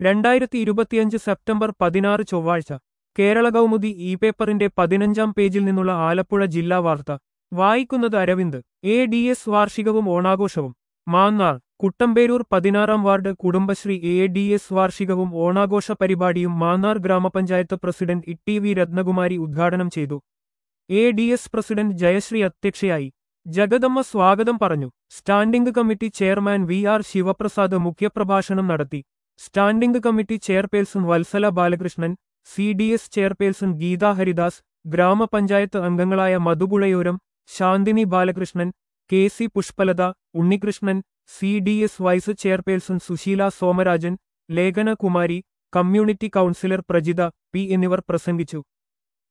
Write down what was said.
രണ്ടായിരത്തി ഇരുപത്തിയഞ്ച് സെപ്റ്റംബർ പതിനാറ് ചൊവ്വാഴ്ച കേരള കൗമുദി ഇ പേപ്പറിന്റെ പതിനഞ്ചാം പേജിൽ നിന്നുള്ള ആലപ്പുഴ ജില്ലാ വാർത്ത വായിക്കുന്നത് അരവിന്ദ് എ ഡി എസ് വാർഷികവും ഓണാഘോഷവും മാന്നാർ കുട്ടമ്പേരൂർ പതിനാറാം ward Kudumbashree A D S വാർഷികവും ഓണാഘോഷ പരിപാടിയും മാന്നാർ ഗ്രാമപഞ്ചായത്ത് പ്രസിഡന്റ് ഇ വി രത്നകുമാരി ഉദ്ഘാടനം ചെയ്തു A D S president Jayashree അധ്യക്ഷയായി ജഗദമ്മ സ്വാഗതം പറഞ്ഞു standing committee chairman V R Sivaprasad മുഖ്യപ്രഭാഷണം നടത്തി standing committee chairperson Vatsala Balakrishnan C D S chairperson Geetha Haridas ഗ്രാമപഞ്ചായത്ത് അംഗങ്ങളായ Madhu Puzhayoram Shanthini Balakrishnan K C Pushpalatha Unnikrishnan C D S vice chairperson Susheela Somarajan Lekhana Kumari community counsellor Prajitha P എന്നിവർ പ്രസംഗിച്ചു